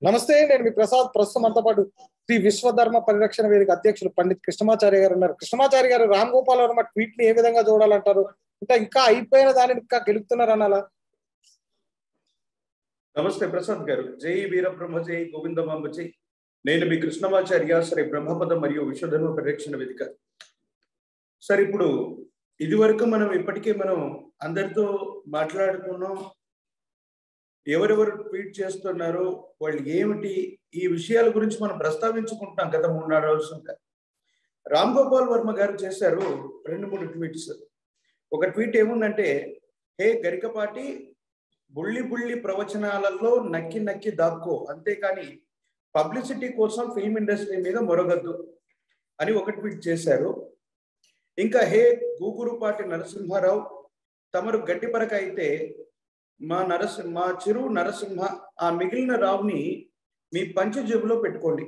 నమస్తే నేను మీ ప్రసాద్ ప్రస్తుతం అంతా పాటు శ్రీ విశ్వధర్మ పరిరక్షణ వేదిక అధ్యక్షులు పండిత్ కృష్ణమాచారి గారు ఉన్నారు కృష్ణమాచారి గారు రామ్ గోపాల్ వర్మ ట్వీట్ ని ఏ విధంగా చూడాలంటారు ఇంకా ఇంకా అయిపోయిన దానిని ఇంకా గెలుపుతున్నారు అనాలా నమస్తే ప్రసాద్ గారు జై వీరబ్రహ్మ జై గోవిందమాంబ జై నేను మీ కృష్ణమాచార్య శ్రీ బ్రహ్మపదం మరియు విశ్వధర్మ పరిరక్షణ వేదిక సార్ ఇప్పుడు ఇది వరకు మనం ఇప్పటికే మనం అందరితో మాట్లాడుకున్నాం ఎవరెవరు ట్వీట్ చేస్తున్నారో వాళ్ళు ఏమిటి ఈ విషయాల గురించి మనం ప్రస్తావించుకుంటున్నాం గత మూడు నాలుగు రోజులుగా రామ్ గోపాల్ వర్మ గారు చేశారు రెండు మూడు ట్వీట్స్ ఒక ట్వీట్ ఏముందంటే హే గరికపాటి బుల్లి బుల్లి ప్రవచనాలలో నక్కి నక్కి దాక్కో అంతేకాని పబ్లిసిటీ కోసం ఫిల్మ్ ఇండస్ట్రీ మీద మొరగద్దు అని ఒక ట్వీట్ చేశారు ఇంకా హే గూగురుపాటి నరసింహారావు తమరు గడ్డిపరక అయితే మా నరసింహ మా చిరు నరసింహ ఆ మిగిలిన రావుని మీ పంచ జేబులో పెట్టుకోండి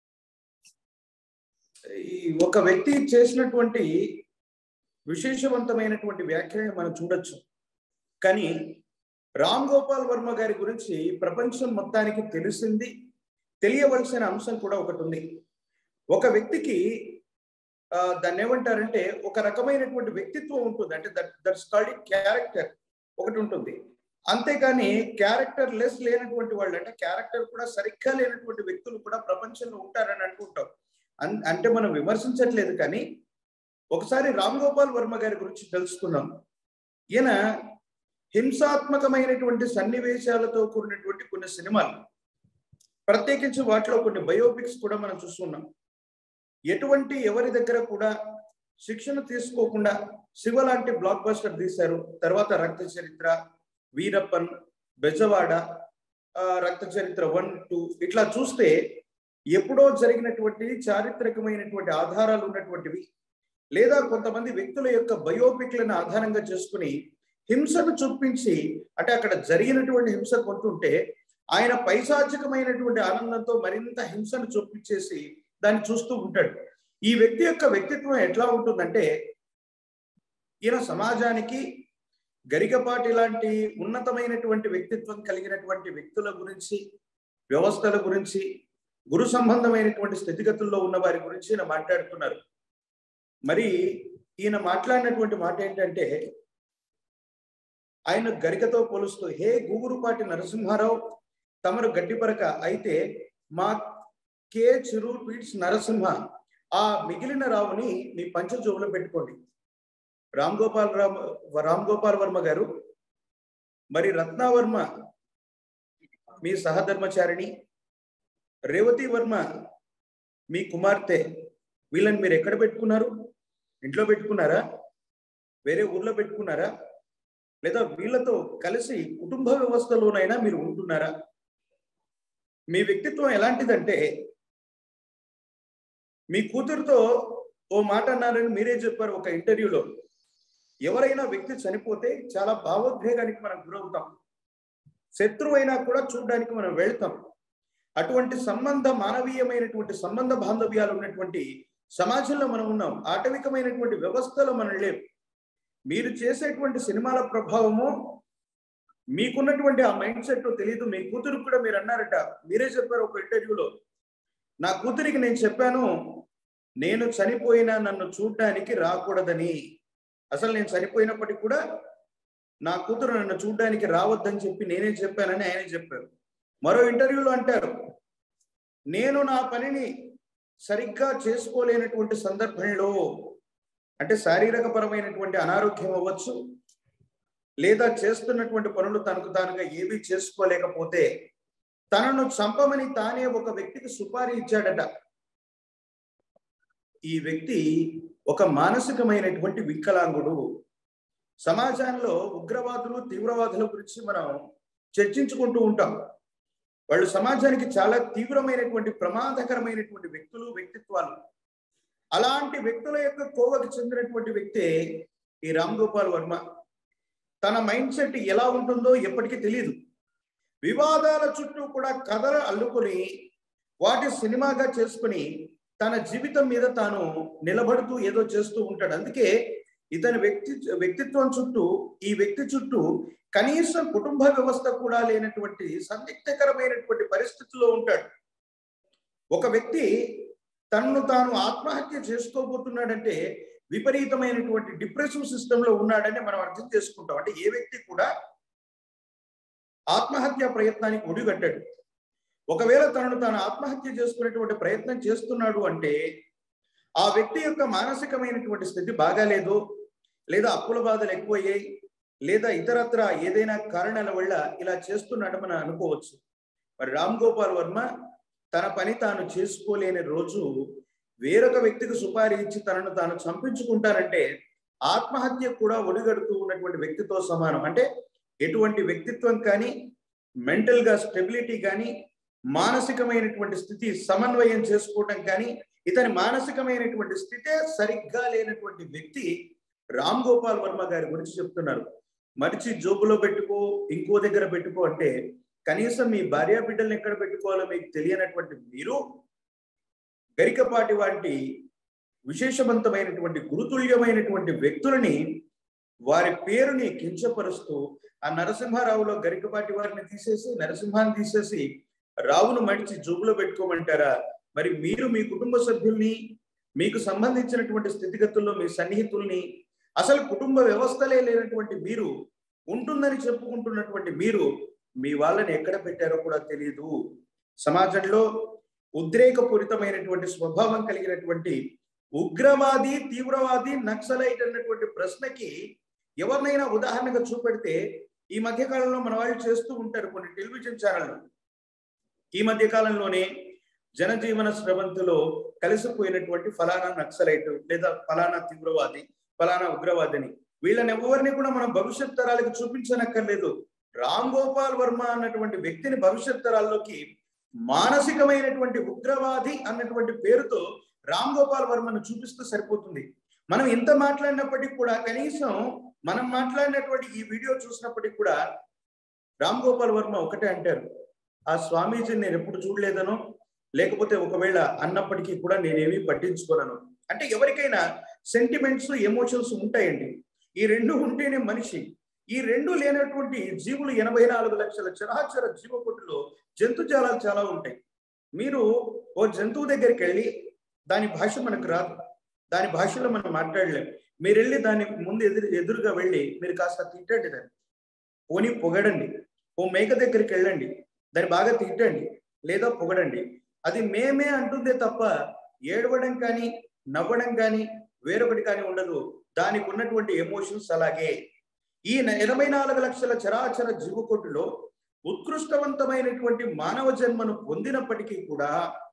ఈ ఒక వ్యక్తి చేసినటువంటి విశేషవంతమైనటువంటి వ్యాఖ్యని మనం చూడొచ్చు కానీ రామ్ గోపాల్ వర్మ గారి గురించి ప్రపంచం మొత్తానికి తెలిసింది తెలియవలసిన అంశం కూడా ఒకటి ఉంది ఒక వ్యక్తికి దాన్ని ఏమంటారంటే ఒక రకమైనటువంటి వ్యక్తిత్వం ఉంటుంది అంటే దట్ దట్స్ కాల్డ్ క్యారెక్టర్ ఒకటి ఉంటుంది అంతేకాని క్యారెక్టర్ లెస్ లేనటువంటి వాళ్ళు అంటే క్యారెక్టర్ కూడా సరిగ్గా లేనటువంటి వ్యక్తులు కూడా ప్రపంచంలో ఉంటారని అనుకుంటాం అంటే మనం విమర్శించట్లేదు కానీ ఒకసారి రామ్ గోపాల్ వర్మ గారి గురించి తెలుసుకున్నాం ఈయన హింసాత్మకమైనటువంటి సన్నివేశాలతో కూడినటువంటి కొన్ని సినిమాలు ప్రత్యేకించి వాటిలో కొన్ని బయోపిక్స్ కూడా మనం చూస్తున్నాం ఎటువంటి ఎవరి దగ్గర కూడా శిక్షణ తీసుకోకుండా శివ లాంటి బ్లాక్ బస్టర్ తీశారు తర్వాత రక్త చరిత్ర వీరప్పన్ బెజవాడ రక్త చరిత్ర వన్ టూ ఇట్లా చూస్తే ఎప్పుడో జరిగినటువంటి చారిత్రకమైనటువంటి ఆధారాలు ఉన్నటువంటివి లేదా కొంతమంది వ్యక్తుల యొక్క బయోపిక్లను ఆధారంగా చేసుకుని హింసను చూపించి అంటే అక్కడ జరిగినటువంటి హింస కొంటుంటే ఆయన పైశాచికమైనటువంటి ఆనందంతో మరింత హింసను చూపించేసి దాన్ని చూస్తూ ఉంటాడు ఈ వ్యక్తి యొక్క వ్యక్తిత్వం ఎట్లా ఉంటుందంటే ఈయన సమాజానికి గరికపాటి లాంటి ఉన్నతమైనటువంటి వ్యక్తిత్వం కలిగినటువంటి వ్యక్తుల గురించి వ్యవస్థల గురించి గురు సంబంధమైనటువంటి స్థితిగతుల్లో ఉన్న వారి గురించి ఈయన మాట్లాడుతున్నారు మరి ఈయన మాట్లాడినటువంటి మాట ఏంటంటే ఆయన గరికతో పోలుస్తూ హే గూగురుపాటి నరసింహారావు తమరు గడ్డిపరక అయితే మా కే చిరు ట్వీట్స్ నరసింహ ఆ మిగిలిన రావుని మీ పంచజోబులో పెట్టుకోండి రామ్ గోపాల్ రామ్ రామ్ గోపాల్ వర్మ గారు మరి రత్నావర్మ మీ సహధర్మచారిణి రేవతి వర్మ మీ కుమార్తె వీళ్ళని మీరు ఎక్కడ పెట్టుకున్నారు ఇంట్లో పెట్టుకున్నారా వేరే ఊర్లో పెట్టుకున్నారా లేదా వీళ్ళతో కలిసి కుటుంబ వ్యవస్థలోనైనా మీరు ఉంటున్నారా మీ వ్యక్తిత్వం ఎలాంటిదంటే మీ కూతురుతో ఓ మాట అన్నారని మీరే చెప్పారు ఒక ఇంటర్వ్యూలో ఎవరైనా వ్యక్తి చనిపోతే చాలా భావోద్వేగానికి మనం గురవుతాం శత్రువు అయినా కూడా చూడడానికి మనం వెళ్తాం అటువంటి సంబంధ మానవీయమైనటువంటి సంబంధ బాంధవ్యాలు ఉన్నటువంటి సమాజంలో మనం ఉన్నాం ఆటవికమైనటువంటి వ్యవస్థలో మనం లేవు మీరు చేసేటువంటి సినిమాల ప్రభావము మీకున్నటువంటి ఆ మైండ్ సెట్ తెలియదు మీ కూతురు కూడా మీరు అన్నారట మీరే చెప్పారు ఒక ఇంటర్వ్యూలో నా కూతురికి నేను చెప్పాను నేను చనిపోయినా నన్ను చూడ్డానికి రాకూడదని అసలు నేను చనిపోయినప్పటికీ కూడా నా కూతురు నన్ను చూడ్డానికి రావద్దని చెప్పి నేనే చెప్పానని ఆయనే చెప్పారు మరో ఇంటర్వ్యూలో అంటారు నేను నా పనిని సరిగ్గా చేసుకోలేనటువంటి సందర్భంలో అంటే శారీరక పరమైనటువంటి అనారోగ్యం అవ్వచ్చు లేదా చేస్తున్నటువంటి పనులు తనకు తానుగా ఏమీ చేసుకోలేకపోతే తనను చంపమని తానే ఒక వ్యక్తికి సుపారీ ఇచ్చాడట ఈ వ్యక్తి ఒక మానసికమైనటువంటి వికలాంగుడు సమాజంలో ఉగ్రవాదులు తీవ్రవాదుల గురించి మనం చర్చించుకుంటూ ఉంటాం వాళ్ళు సమాజానికి చాలా తీవ్రమైనటువంటి ప్రమాదకరమైనటువంటి వ్యక్తులు వ్యక్తిత్వాలు అలాంటి వ్యక్తుల యొక్క కోవకు చెందినటువంటి వ్యక్తే ఈ రామ్ గోపాల్ వర్మ తన మైండ్ సెట్ ఎలా ఉంటుందో ఎప్పటికీ తెలియదు వివాదాల చుట్టూ కూడా కథలు అల్లుకొని వాటి సినిమాగా చేసుకుని తన జీవితం మీద తాను నిలబడుతూ ఏదో చేస్తూ ఉంటాడు అందుకే ఇతని వ్యక్తి వ్యక్తిత్వం చుట్టూ ఈ వ్యక్తి చుట్టూ కనీసం కుటుంబ వ్యవస్థ కూడా లేనటువంటి సందిగ్ధకరమైనటువంటి పరిస్థితిలో ఉంటాడు ఒక వ్యక్తి తన్ను తాను ఆత్మహత్య చేసుకోబోతున్నాడంటే విపరీతమైనటువంటి డిప్రెసివ్ సిస్టమ్ లో ఉన్నాడని మనం అర్థం చేసుకుంటాం అంటే ఏ వ్యక్తి కూడా ఆత్మహత్య ప్రయత్నానికి ఒడిగట్టాడు ఒకవేళ తనను తాను ఆత్మహత్య చేసుకునేటువంటి ప్రయత్నం చేస్తున్నాడు అంటే ఆ వ్యక్తి యొక్క మానసికమైనటువంటి స్థితి బాగాలేదు లేదా అప్పుల బాధలు ఎక్కువయ్యాయి లేదా ఇతరత్ర ఏదైనా కారణాల వల్ల ఇలా చేస్తున్నాడు మనం అనుకోవచ్చు మరి రామ్ గోపాల్ వర్మ తన పని తాను చేసుకోలేని రోజు వేరొక వ్యక్తికి సుపారీ ఇచ్చి తనను తాను చంపించుకుంటారంటే ఆత్మహత్య కూడా ఒడిగడుతూ ఉన్నటువంటి వ్యక్తితో సమానం అంటే ఎటువంటి వ్యక్తిత్వం కానీ మెంటల్ గా స్టెబిలిటీ కానీ మానసికమైనటువంటి స్థితి సమన్వయం చేసుకోవటం కానీ ఇతని మానసికమైనటువంటి స్థితే సరిగ్గా లేనటువంటి వ్యక్తి రామ్ గోపాల్ వర్మ గారి గురించి చెప్తున్నారు మరిచి జోబులో పెట్టుకో ఇంకో దగ్గర పెట్టుకో అంటే కనీసం మీ భార్యా బిడ్డల్ని ఎక్కడ పెట్టుకోవాలో మీకు తెలియనటువంటి మీరు గరికపాటి వంటి విశేషవంతమైనటువంటి గురుతుల్యమైనటువంటి వ్యక్తులని వారి పేరుని కించపరుస్తూ ఆ నరసింహారావులో గరికపాటి వారిని తీసేసి నరసింహాన్ని తీసేసి రావును మడిచి జోబులో పెట్టుకోమంటారా మరి మీరు మీ కుటుంబ సభ్యుల్ని మీకు సంబంధించినటువంటి స్థితిగతుల్లో మీ సన్నిహితుల్ని అసలు కుటుంబ వ్యవస్థలే లేనటువంటి మీరు ఉంటుందని చెప్పుకుంటున్నటువంటి మీరు మీ వాళ్ళని ఎక్కడ పెట్టారో కూడా తెలియదు సమాజంలో ఉద్రేకపూరితమైనటువంటి స్వభావం కలిగినటువంటి ఉగ్రవాది తీవ్రవాది నక్సలైట్ అన్నటువంటి ప్రశ్నకి ఎవరినైనా ఉదాహరణగా చూపెడితే ఈ మధ్య కాలంలో మన వాళ్ళు చేస్తూ ఉంటారు కొన్ని టెలివిజన్ ఛానళ్ళు ఈ మధ్య కాలంలోనే జనజీవన స్రవంతిలో కలిసిపోయినటువంటి ఫలానా నక్సలైట్ లేదా ఫలానా తీవ్రవాది ఫలానా ఉగ్రవాదిని వీళ్ళని ఎవరిని కూడా మనం భవిష్యత్ తరాలకు చూపించనక్కర్లేదు రామ్ గోపాల్ వర్మ అన్నటువంటి వ్యక్తిని భవిష్యత్ తరాల్లోకి మానసికమైనటువంటి ఉగ్రవాది అన్నటువంటి పేరుతో రామ్ గోపాల్ వర్మను చూపిస్తూ సరిపోతుంది మనం ఇంత మాట్లాడినప్పటికీ కూడా కనీసం మనం మాట్లాడినటువంటి ఈ వీడియో చూసినప్పటికీ కూడా రామ్ గోపాల్ వర్మ ఒకటే అంటారు ఆ స్వామీజీని నేను ఎప్పుడు చూడలేదనో లేకపోతే ఒకవేళ అన్నప్పటికీ కూడా నేనేమీ పట్టించుకోనను అంటే ఎవరికైనా సెంటిమెంట్స్ ఎమోషన్స్ ఉంటాయండి ఈ రెండు ఉంటేనే మనిషి ఈ రెండు లేనటువంటి జీవులు ఎనభై నాలుగు లక్షల చరాచర జీవకోటిలో జంతుజాలాలు చాలా ఉంటాయి మీరు ఓ జంతువు దగ్గరికి వెళ్ళి దాని భాష మనకు రాదు దాని భాషలో మనం మాట్లాడలేం మీరు వెళ్ళి దాని ముందు ఎదురు ఎదురుగా వెళ్ళి మీరు కాస్త తిట్టండి దాన్ని పోనీ పొగడండి ఓ మేక దగ్గరికి వెళ్ళండి దాన్ని బాగా తిట్టండి లేదా పొగడండి అది మేమే అంటుందే తప్ప ఏడవడం కానీ నవ్వడం కానీ వేరొకటి కానీ ఉండదు దానికి ఉన్నటువంటి ఎమోషన్స్ అలాగే ఈ ఎనభై నాలుగు లక్షల చరాచర జీవకోటిలో ఉత్కృష్టవంతమైనటువంటి మానవ జన్మను పొందినప్పటికీ కూడా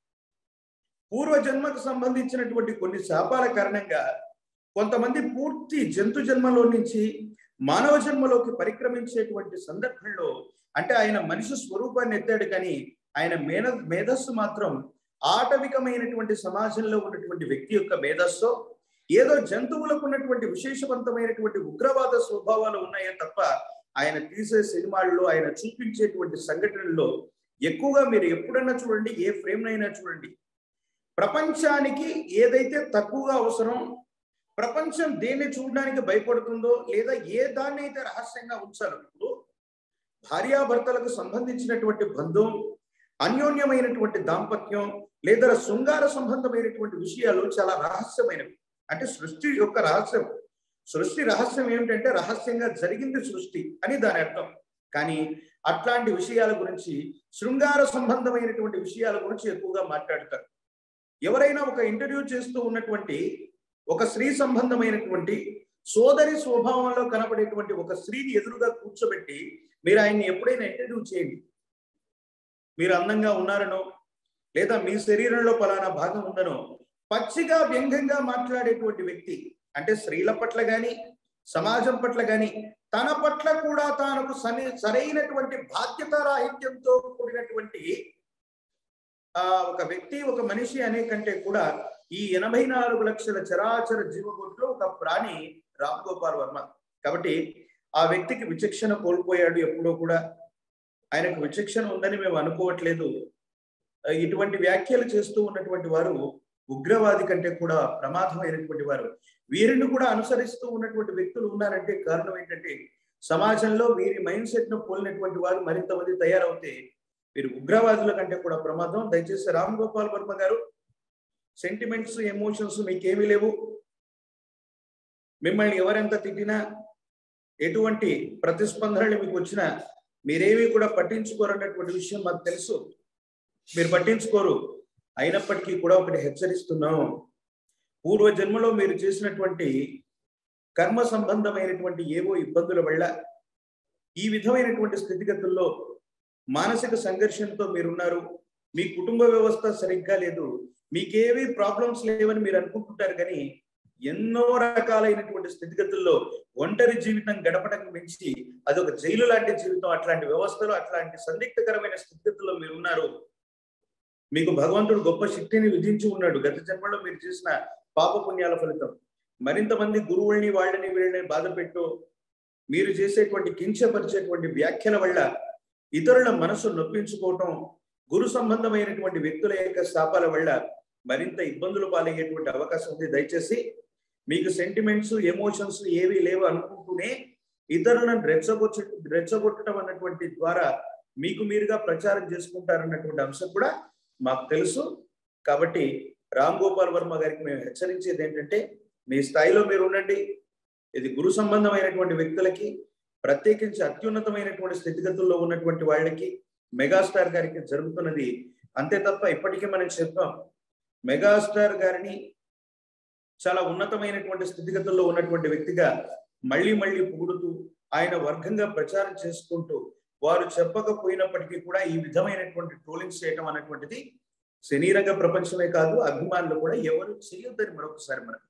పూర్వ జన్మకు సంబంధించినటువంటి కొన్ని శాపాల కారణంగా కొంతమంది పూర్తి జంతు జన్మలో నుంచి మానవ జన్మలోకి పరిక్రమించేటువంటి సందర్భంలో అంటే ఆయన మనిషి స్వరూపాన్ని ఎత్తాడు కానీ ఆయన మేన మేధస్సు మాత్రం ఆటవికమైనటువంటి సమాజంలో ఉన్నటువంటి వ్యక్తి యొక్క మేధస్సు ఏదో జంతువులకు ఉన్నటువంటి విశేషవంతమైనటువంటి ఉగ్రవాద స్వభావాలు ఉన్నాయే తప్ప ఆయన తీసే సినిమాల్లో ఆయన చూపించేటువంటి సంఘటనల్లో ఎక్కువగా మీరు ఎప్పుడన్నా చూడండి ఏ ఫ్రేమ్ అయినా చూడండి ప్రపంచానికి ఏదైతే తక్కువగా అవసరం ప్రపంచం దేన్ని చూడడానికి భయపడుతుందో లేదా ఏ దాన్ని అయితే రహస్యంగా ఉంచాలో ఇప్పుడు భార్యాభర్తలకు సంబంధించినటువంటి బంధం అన్యోన్యమైనటువంటి దాంపత్యం లేదా శృంగార సంబంధమైనటువంటి విషయాలు చాలా రహస్యమైనవి అంటే సృష్టి యొక్క రహస్యం సృష్టి రహస్యం ఏమిటంటే రహస్యంగా జరిగింది సృష్టి అని దాని అర్థం కానీ అట్లాంటి విషయాల గురించి శృంగార సంబంధమైనటువంటి విషయాల గురించి ఎక్కువగా మాట్లాడతారు ఎవరైనా ఒక ఇంటర్వ్యూ చేస్తూ ఉన్నటువంటి ఒక స్త్రీ సంబంధమైనటువంటి సోదరి స్వభావంలో కనబడేటువంటి ఒక స్త్రీని ఎదురుగా కూర్చోబెట్టి మీరు ఆయన్ని ఎప్పుడైనా ఇంటర్వ్యూ చేయండి మీరు అందంగా ఉన్నారనో లేదా మీ శరీరంలో పలానా భాగం ఉందనో పచ్చిగా వ్యంగ్యంగా మాట్లాడేటువంటి వ్యక్తి అంటే స్త్రీల పట్ల గాని సమాజం పట్ల గాని తన పట్ల కూడా తానకు సరి సరైనటువంటి బాధ్యత రాహిత్యంతో కూడినటువంటి ఆ ఒక వ్యక్తి ఒక మనిషి అనే కంటే కూడా ఈ ఎనభై నాలుగు లక్షల చరాచర జీవకోటిలో ఒక ప్రాణి రామ్ గోపాల్ వర్మ కాబట్టి ఆ వ్యక్తికి విచక్షణ కోల్పోయాడు ఎప్పుడో కూడా ఆయనకు విచక్షణ ఉందని మేము అనుకోవట్లేదు ఇటువంటి వ్యాఖ్యలు చేస్తూ ఉన్నటువంటి వారు ఉగ్రవాది కంటే కూడా ప్రమాదమైనటువంటి వారు వీరిని కూడా అనుసరిస్తూ ఉన్నటువంటి వ్యక్తులు ఉన్నారంటే కారణం ఏంటంటే సమాజంలో వీరి మైండ్ సెట్ ను పోలినటువంటి వారు మరింత మంది తయారవుతే వీరు ఉగ్రవాదుల కంటే కూడా ప్రమాదం దయచేసి రామ్ గోపాల్ వర్మ గారు సెంటిమెంట్స్ ఎమోషన్స్ మీకేమీ లేవు మిమ్మల్ని ఎవరెంత తిట్టినా ఎటువంటి ప్రతిస్పందనలు మీకు వచ్చినా మీరేమీ కూడా పట్టించుకోరన్నటువంటి విషయం మాకు తెలుసు మీరు పట్టించుకోరు అయినప్పటికీ కూడా ఒకటి హెచ్చరిస్తున్నాం పూర్వ జన్మలో మీరు చేసినటువంటి కర్మ సంబంధమైనటువంటి ఏవో ఇబ్బందుల వల్ల ఈ విధమైనటువంటి స్థితిగతుల్లో మానసిక సంఘర్షణతో మీరున్నారు మీ కుటుంబ వ్యవస్థ సరిగ్గా లేదు మీకేవి ప్రాబ్లమ్స్ లేవని మీరు అనుకుంటుంటారు కానీ ఎన్నో రకాలైనటువంటి స్థితిగతుల్లో ఒంటరి జీవితం గడపడం మించి అదొక జైలు లాంటి జీవితం అట్లాంటి వ్యవస్థలో అట్లాంటి సందిగ్ధకరమైన స్థితిగతుల్లో మీరు ఉన్నారు మీకు భగవంతుడు గొప్ప శక్తిని విధించి ఉన్నాడు గత జన్మలో మీరు చేసిన పాప పుణ్యాల ఫలితం మరింత మంది గురువుల్ని వాళ్ళని వీళ్ళని బాధ పెట్టు మీరు చేసేటువంటి కించపరిచేటువంటి వ్యాఖ్యల వల్ల ఇతరుల మనసు నొప్పించుకోవటం గురు సంబంధమైనటువంటి వ్యక్తుల యొక్క శాపాల వల్ల మరింత ఇబ్బందులు పాలయ్యేటువంటి అవకాశం ఉంది దయచేసి మీకు సెంటిమెంట్స్ ఎమోషన్స్ ఏవి లేవు అనుకుంటూనే ఇతరులను రెచ్చగొచ్చు రెచ్చగొట్టడం అన్నటువంటి ద్వారా మీకు మీరుగా ప్రచారం చేసుకుంటారన్నటువంటి అంశం కూడా మాకు తెలుసు కాబట్టి రామ్ గోపాల్ వర్మ గారికి మేము హెచ్చరించేది ఏంటంటే మీ స్థాయిలో మీరు ఉండండి ఇది గురు సంబంధమైనటువంటి వ్యక్తులకి ప్రత్యేకించి అత్యున్నతమైనటువంటి స్థితిగతుల్లో ఉన్నటువంటి వాళ్ళకి మెగాస్టార్ గారికి జరుగుతున్నది అంతే తప్ప ఇప్పటికీ మనం చెప్పాం మెగాస్టార్ గారిని చాలా ఉన్నతమైనటువంటి స్థితిగతుల్లో ఉన్నటువంటి వ్యక్తిగా మళ్ళీ మళ్ళీ పొగుడుతూ ఆయన వర్గంగా ప్రచారం చేసుకుంటూ వారు చెప్పకపోయినప్పటికీ కూడా ఈ విధమైనటువంటి ట్రోలింగ్స్ చేయటం అనేటువంటిది శరీరంగ ప్రపంచమే కాదు అభిమానులు కూడా ఎవరు చేయొద్దని మరొకసారి మనకు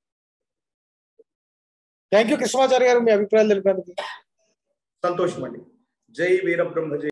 థ్యాంక్ యూ కృష్ణమాచారి గారు మీ అభిప్రాయాలు తెలిపినందుకు సంతోషం అండి జై వీరబ్రహ్మ జై